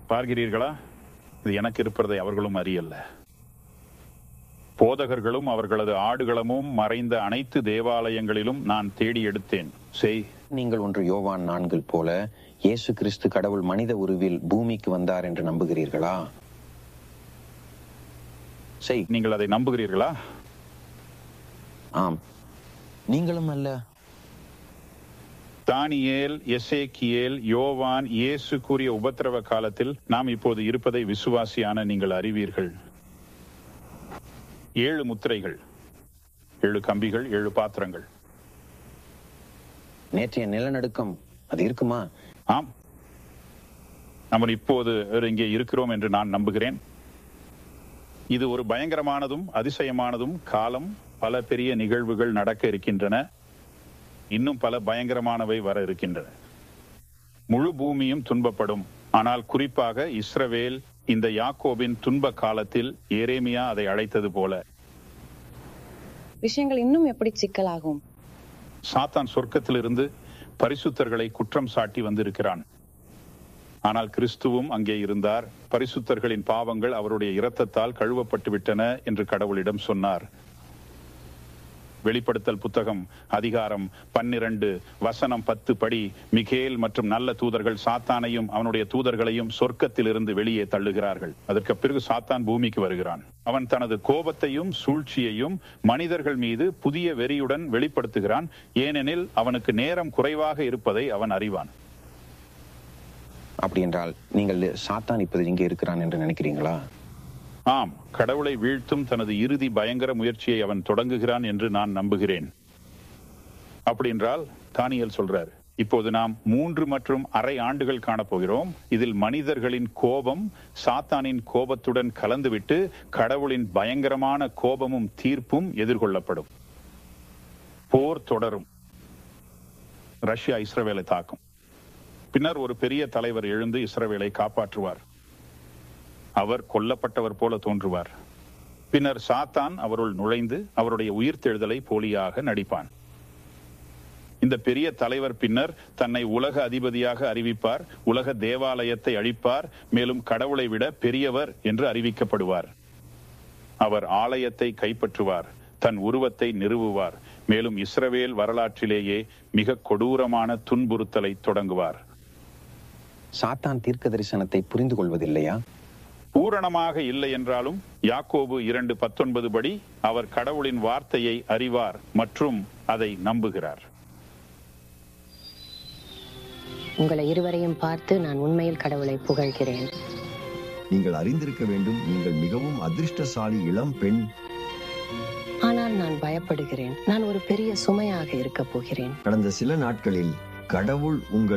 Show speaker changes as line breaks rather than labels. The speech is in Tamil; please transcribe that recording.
பார்க்கிறீர்களா இது எனக்கு இருப்பதை அவர்களும் அறியல்ல போதகர்களும் அவர்களது ஆடுகளமும் மறைந்த அனைத்து தேவாலயங்களிலும் நான் தேடி எடுத்தேன் செய்
நீங்கள் ஒன்று யோவான் நான்கில் போல இயேசு கிறிஸ்து கடவுள் மனித உருவில் பூமிக்கு வந்தார் என்று நம்புகிறீர்களா செய்
நீங்கள் அதை நம்புகிறீர்களா
ஆம் நீங்களும் அல்ல
தானியேல் எசேக்கியேல் யோவான் இயேசு கூறிய உபத்திரவ காலத்தில் நாம் இப்போது இருப்பதை விசுவாசியான நீங்கள் அறிவீர்கள் ஏழு முத்திரைகள் ஏழு கம்பிகள் ஏழு பாத்திரங்கள்
நேற்றைய நிலநடுக்கம் அது இருக்குமா
ஆம் நம்ம இப்போது இங்கே இருக்கிறோம் என்று நான் நம்புகிறேன் இது ஒரு பயங்கரமானதும் அதிசயமானதும் காலம் பல பெரிய நிகழ்வுகள் நடக்க இருக்கின்றன இன்னும் பல பயங்கரமானவை வர இருக்கின்றன முழு பூமியும் துன்பப்படும் ஆனால் குறிப்பாக இஸ்ரவேல் இந்த யாக்கோபின் துன்ப காலத்தில் எரேமியா அதை அழைத்தது போல
விஷயங்கள் இன்னும் எப்படி சிக்கலாகும்
சாத்தான் சொர்க்கத்திலிருந்து பரிசுத்தர்களை குற்றம் சாட்டி வந்திருக்கிறான் ஆனால் கிறிஸ்துவும் அங்கே இருந்தார் பரிசுத்தர்களின் பாவங்கள் அவருடைய இரத்தத்தால் கழுவப்பட்டு விட்டன என்று கடவுளிடம் சொன்னார் வெளிப்படுத்தல் புத்தகம் அதிகாரம் பன்னிரண்டு வசனம் பத்து படி மிகேல் மற்றும் நல்ல தூதர்கள் சாத்தானையும் அவனுடைய தூதர்களையும் சொர்க்கத்திலிருந்து வெளியே தள்ளுகிறார்கள் அதற்கு பிறகு சாத்தான் பூமிக்கு வருகிறான் அவன் தனது கோபத்தையும் சூழ்ச்சியையும் மனிதர்கள் மீது புதிய வெறியுடன் வெளிப்படுத்துகிறான் ஏனெனில் அவனுக்கு நேரம் குறைவாக இருப்பதை அவன் அறிவான்
அப்படி என்றால் நீங்கள் சாத்தான் இப்போது இங்கே இருக்கிறான் என்று நினைக்கிறீங்களா
ஆம் கடவுளை வீழ்த்தும் தனது இறுதி பயங்கர முயற்சியை அவன் தொடங்குகிறான் என்று நான் நம்புகிறேன் அப்படி என்றால் தானியல் சொல்றார் இப்போது நாம் மூன்று மற்றும் அரை ஆண்டுகள் காணப்போகிறோம் இதில் மனிதர்களின் கோபம் சாத்தானின் கோபத்துடன் கலந்துவிட்டு கடவுளின் பயங்கரமான கோபமும் தீர்ப்பும் எதிர்கொள்ளப்படும் போர் தொடரும் ரஷ்யா இஸ்ரவேலை தாக்கும் பின்னர் ஒரு பெரிய தலைவர் எழுந்து இஸ்ரவேலை காப்பாற்றுவார் அவர் கொல்லப்பட்டவர் போல தோன்றுவார் பின்னர் சாத்தான் அவருள் நுழைந்து அவருடைய உயிர்த்தெழுதலை போலியாக நடிப்பான் இந்த பெரிய தலைவர் பின்னர் தன்னை உலக அதிபதியாக அறிவிப்பார் உலக தேவாலயத்தை அழிப்பார் மேலும் கடவுளை விட பெரியவர் என்று அறிவிக்கப்படுவார் அவர் ஆலயத்தை கைப்பற்றுவார் தன் உருவத்தை நிறுவுவார் மேலும் இஸ்ரவேல் வரலாற்றிலேயே மிக கொடூரமான துன்புறுத்தலை தொடங்குவார்
சாத்தான் தீர்க்க தரிசனத்தை புரிந்து கொள்வதில்லையா
பூரணமாக இல்லை என்றாலும் யாக்கோபு இரண்டு பத்தொன்பது படி அவர் கடவுளின் வார்த்தையை அறிவார் மற்றும் அதை நம்புகிறார்
உங்களை இருவரையும் பார்த்து நான் உண்மையில் கடவுளை புகழ்கிறேன்
நீங்கள் அறிந்திருக்க வேண்டும் நீங்கள் மிகவும் அதிர்ஷ்டசாலி இளம் பெண்
ஆனால் நான் பயப்படுகிறேன் நான் ஒரு பெரிய சுமையாக இருக்கப் போகிறேன்
கடந்த சில நாட்களில் கடவுள் உங்கள்